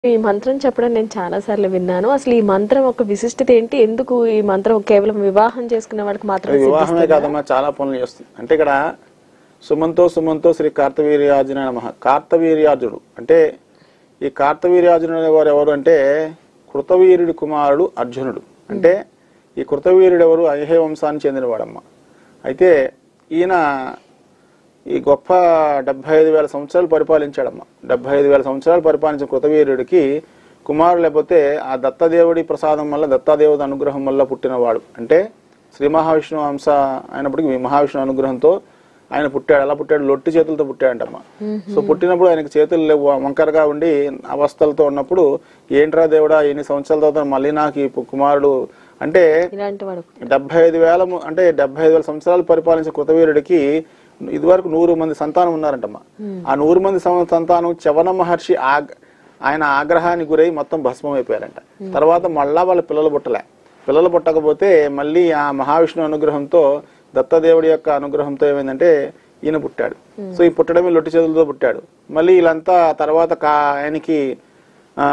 ఈ మంత్రం చెప్పడం నేను చాలా సార్లు విన్నాను అసలు ఈ మంత్రం ఒక విశిష్టత ఏంటి ఎందుకు ఈ మంత్రం కేవలం వివాహం చేసుకున్న వాళ్ళకి మాత్రమే వివాహమే సిద్ధిస్తుందా? కాదమ్మా చాలా పనులు చేస్తుంది అంటే ఇక్కడ సుమంతో సుమంతో శ్రీ కార్తవీర్యార్జున నమ కార్తవీర్యార్జునుడు అంటే ఈ కార్తవీర్యార్జునుడు అనేవారు ఎవరు అంటే కృతవీరుడి కుమారుడు అర్జునుడు అంటే ఈ కృతవీరుడు ఎవరు అహే వంశానికి చెందినవాడమ్మ అయితే ఈయన ఈ గొప్ప డెబ్బై ఐదు వేల సంవత్సరాలు పరిపాలించాడమ్మ డెబ్బై ఐదు వేల సంవత్సరాలు పరిపాలించిన కృతవీరుడికి కుమారుడు లేకపోతే ఆ దత్తదేవుడి ప్రసాదం వల్ల దత్తాదేవుడి అనుగ్రహం వల్ల పుట్టినవాడు అంటే శ్రీ మహావిష్ణువు అంశ అయినప్పటికీ ఈ మహావిష్ణువు అనుగ్రహంతో ఆయన పుట్టాడు అలా పుట్టాడు లొట్టి చేతులతో పుట్టాడంటమ్మ సో పుట్టినప్పుడు ఆయనకి చేతులు లేవు వంకరగా ఉండి అవస్థలతో ఉన్నప్పుడు ఏంట్రా దేవుడా ఎన్ని సంవత్సరాల తర్వాత మళ్ళీ నాకు ఈ కుమారుడు అంటే ఇలాంటి వాడు డెబ్బై ఐదు వేల ము- అంటే డెబ్బై ఐదు వేల సంవత్సరాలు పరిపాలించిన కృతవీరుడికి ఇదివరకు నూరు మంది సంతానం ఉన్నారంటమ్మా ఆ నూరు మంది సం- సంతానం చవన మహర్షి ఆగ్ ఆయన ఆగ్రహానికి గురై మొత్తం భస్మం అయిపోయారంట తర్వాత మళ్ళా వాళ్ళ పిల్లలు పుట్టలే పిల్లలు పుట్టకపోతే మళ్ళీ ఆ మహావిష్ణు అనుగ్రహంతో దత్తదేవుడి యొక్క అనుగ్రహంతో ఏమైందంటే ఈయన పుట్టాడు సో ఈ పుట్టడమే లొట్టి చేతులతో పుట్టాడు మళ్ళీ వీళ్ళంతా తర్వాత కా ఆయనకి ఆ,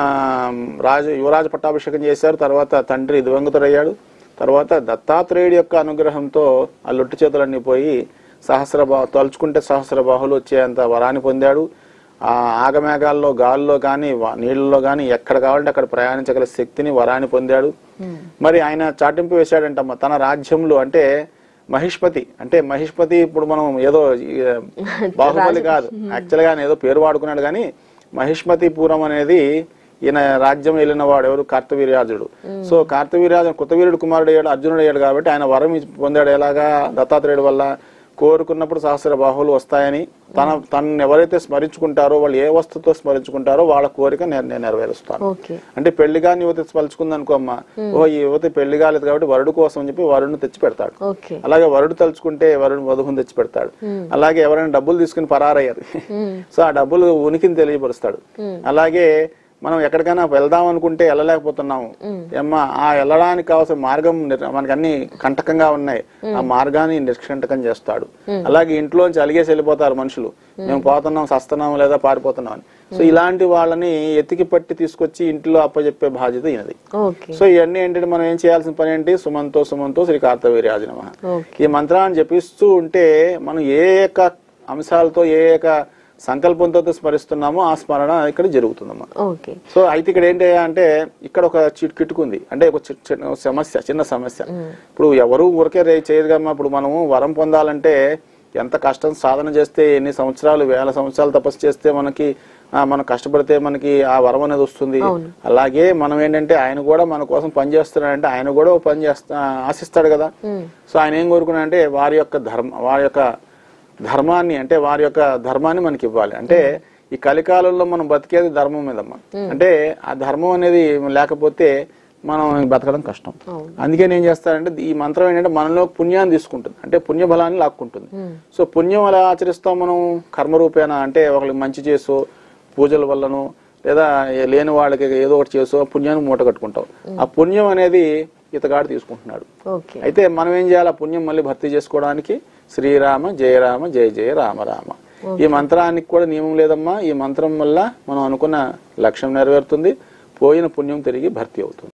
రాజు యువరాజ పట్టాభిషేకం చేశారు తర్వాత తండ్రి దివంగతుడయ్యాడు తర్వాత దత్తాత్రేయుడి యొక్క అనుగ్రహంతో ఆ లొట్టి చేతులన్నీ పోయి సహస్ర బా తలుచుకుంటే సహస్ర బాహులు వచ్చేంత వరాన్ని పొందాడు ఆ ఆగమేఘాల్లో గాల్లో కానీ నీళ్ళలో కానీ ఎక్కడ కావాలంటే అక్కడ ప్రయాణించగల శక్తిని వరాన్ని పొందాడు మరి ఆయన చాటింపు వేశాడంటమ్మ తన రాజ్యంలో అంటే మహిష్పతి అంటే మహిష్పతి ఇప్పుడు మనం ఏదో ఈ, బాహుబలి కాదు యాక్చువల్ గా ఆయన ఏదో పేరు వాడుకున్నాడు కానీ మహిష్మతిపురం అనేది ఈయన రాజ్యం వెళ్ళిన వాడు ఎవరు కార్తవీర్యాజుడు సో కార్తవీర్యాజు కృతవీరుడు కుమారుడు అయ్యాడు అర్జునుడు అయ్యాడు కాబట్టి ఆయన వరం ఇచ్చి పొందాడు ఎలాగా దత్తాత్రేయుడు వల్ల కోరుకున్నప్పుడు సహస్ర బాహువులు వస్తాయని తన తనను ఎవరైతే స్మరించుకుంటారో వాళ్ళు ఏ వస్తుతో స్మరించుకుంటారో వాళ్ళ కోరిక నేను నేను నెరవేరుస్తాను ఓకే అంటే పెళ్లి కాని యువతి స్మరించుకుంది అనుకో అమ్మ ఓ ఈ యువతి పెళ్లి కాలేదు కాబట్టి వరుడు కోసం అని చెప్పి వరుడిని తెచ్చి పెడతాడు ఓకే అలాగే వరుడు తలుచుకుంటే వరుడు వధువుని తెచ్చి పెడతాడు అలాగే ఎవరైనా డబ్బులు తీసుకుని పరారయ్యారు సో ఆ డబ్బులు ఉనికిని తెలియపరుస్తాడు అలాగే మనం ఎక్కడికైనా వెళ్దాం అనుకుంటే వెళ్ళలేకపోతున్నాము ఏమ్మా ఆ వెళ్ళడానికి కావాల్సిన మార్గం నిర్- మనకి అన్ని కంటకంగా ఉన్నాయి ఆ మార్గాన్ని నిష్కంటకం చేస్తాడు అలాగే ఇంట్లోంచి అలిగేసి వెళ్ళిపోతారు మనుషులు మేము పోతున్నాం సస్తున్నాం లేదా పారిపోతున్నాం అని సో ఇలాంటి వాళ్ళని ఎతికి పట్టి తీసుకొచ్చి ఇంట్లో అప్పచెప్పే బాధ్యత ఈయనది ఓకే సో ఇవన్నీ ఏంటంటే మనం ఏం చేయాల్సిన పని ఏంటి సుమంతో సుమంతో శ్రీ కార్తవీర్యాజు నమ ఓకే ఈ మంత్రాన్ని జపిస్తూ ఉంటే మనం ఏ యొక్క అంశాలతో ఏ యొక్క సంకల్పంతో స్మరిస్తున్నామో ఆ స్మరణ ఇక్కడ జరుగుతుందమ్మా ఓకే సో అయితే ఇక్కడ ఏంటి అంటే ఇక్కడ ఒక చిట్ కిటుకుంది అంటే ఒక చి- చిన్న సమస్య చిన్న సమస్య ఇప్పుడు ఎవరు ఊరికే రే చేయరు కమ్మా ఇప్పుడు మనము వరం పొందాలంటే ఎంత కష్టం సాధన చేస్తే ఎన్ని సంవత్సరాలు వేల సంవత్సరాలు తపస్సు చేస్తే మనకి ఆ, మనం కష్టపడితే మనకి ఆ వరం అనేది వస్తుంది అవును. అలాగే మనం ఏంటంటే ఆయన కూడా మన కోసం పని చేస్తున్నాడంటే ఆయన కూడా ఒక పని చేస్తా ఆశిస్తాడు కదా సో ఆయన ఏం కోరుకున్నాడంటే వారి యొక్క ధర్మ వారి యొక్క ధర్మాన్ని అంటే వారి యొక్క ధర్మాన్ని మనకి ఇవ్వాలి అంటే ఈ కలికాలంలో మనం బతికేది ధర్మం మీదమ్మ అంటే ఆ ధర్మం అనేది లేకపోతే మనం బతకడం కష్టం అవును. అందుకే నేను చేస్తానంటే ఈ మంత్రం ఏంటంటే మనలో పుణ్యాన్ని తీసుకుంటుంది అంటే పుణ్య బలాన్ని లాక్కుంటుంది సో పుణ్యం ఎలా ఆచరిస్తాం మనం కర్మరూపేణ అంటే ఒకరికి మంచి చేసో పూజల వల్లనో లేదా లేని వాళ్ళకి ఏదో ఒకటి చేసో ఆ పుణ్యాన్ని మూట కట్టుకుంటాం ఆ పుణ్యం అనేది ఇతగాడు తీసుకుంటున్నాడు ఓకే అయితే మనం ఏం చేయాలి ఆ పుణ్యం మళ్ళీ భర్తీ చేసుకోవడానికి శ్రీరామ జయరామ జయ జయ రామ రామ ఈ మంత్రానికి కూడా నియమం లేదమ్మా ఈ మంత్రం వల్ల మనం అనుకున్న లక్ష్యం నెరవేరుతుంది పోయిన పుణ్యం తిరిగి భర్తీ అవుతుంది